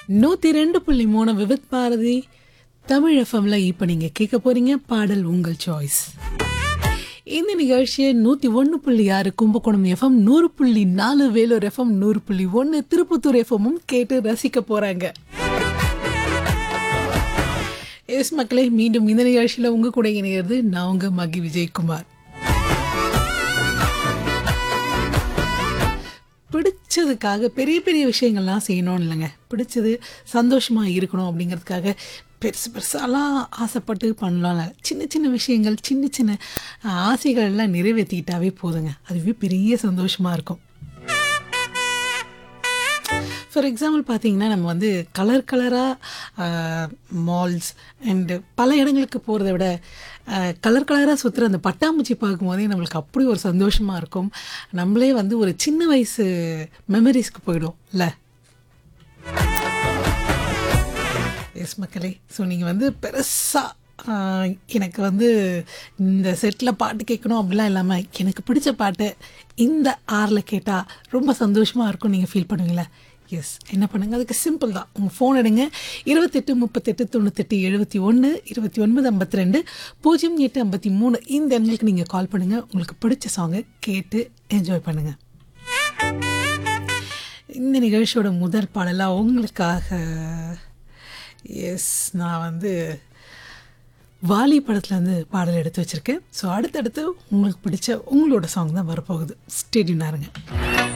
நூற்றி ரெண்டு புள்ளி மூணு விவித் பாரதி தமிழ் எஃப்எம்ல இப்போ நீங்கள் கேட்க போறீங்க பாடல் உங்கள் சாய்ஸ் இந்த நிகழ்ச்சியை நூற்றி ஒன்று புள்ளி ஆறு கும்பகோணம் எஃப்எம் நூறு புள்ளி நாலு வேலூர் எஃப்எம் நூறு புள்ளி ஒன்று திருப்பத்தூர் எஃப்எம்மும் கேட்டு ரசிக்க போகிறாங்க எஸ் மக்களே மீண்டும் இந்த நிகழ்ச்சியில் உங்கள் கூட இணைகிறது நான் உங்கள் மகி விஜயகுமார் பிடிச்சதுக்காக பெரிய பெரிய விஷயங்கள்லாம் செய்யணும்னு இல்லைங்க பிடிச்சது சந்தோஷமாக இருக்கணும் அப்படிங்கிறதுக்காக பெருசு பெருசாலாம் ஆசைப்பட்டு பண்ணலாம்ல சின்ன சின்ன விஷயங்கள் சின்ன சின்ன ஆஹ், ஆசைகள் எல்லாம் நிறைவேற்றிக்கிட்டாவே போதுங்க அதுவே பெரிய சந்தோஷமாக இருக்கும் ஃபார் எக்ஸாம்பிள் பார்த்தீங்கன்னா நம்ம வந்து கலர் கலராக மால்ஸ் அண்டு பல இடங்களுக்கு போகிறத விட கலர் கலராக சுற்றுற அந்த பட்டாம்பூச்சி பார்க்கும்போதே நம்மளுக்கு அப்படி ஒரு சந்தோஷமாக இருக்கும் நம்மளே வந்து ஒரு சின்ன வயசு மெமரிஸ்க்கு போயிடும் இல்லை எஸ் மக்களே ஸோ நீங்கள் வந்து பெருசாக எனக்கு வந்து இந்த செட்டில் பாட்டு கேட்கணும் அப்படிலாம் இல்லாமல் எனக்கு பிடிச்ச பாட்டு இந்த ஆரில் கேட்டால் ரொம்ப சந்தோஷமாக இருக்கும் நீங்கள் ஃபீல் பண்ணுவீங்களா எஸ் என்ன பண்ணுங்கள் அதுக்கு சிம்பிள் தான் உங்கள் ஃபோன் எடுங்க இருபத்தெட்டு முப்பத்தெட்டு தொண்ணூத்தெட்டு எழுபத்தி ஒன்று இருபத்தி ஒன்பது ஐம்பத்தி ரெண்டு பூஜ்ஜியம் எட்டு ஐம்பத்தி மூணு இந்த எண்களுக்கு நீங்கள் கால் பண்ணுங்கள் உங்களுக்கு பிடிச்ச சாங்கை கேட்டு என்ஜாய் பண்ணுங்கள் இந்த நிகழ்ச்சியோட முதல் பாடலாக உங்களுக்காக எஸ் நான் வந்து வாலி படத்துலேருந்து பாடல் எடுத்து வச்சுருக்கேன் ஸோ அடுத்தடுத்து உங்களுக்கு பிடிச்ச உங்களோட சாங் தான் வரப்போகுது ஸ்டேடியம் இருங்க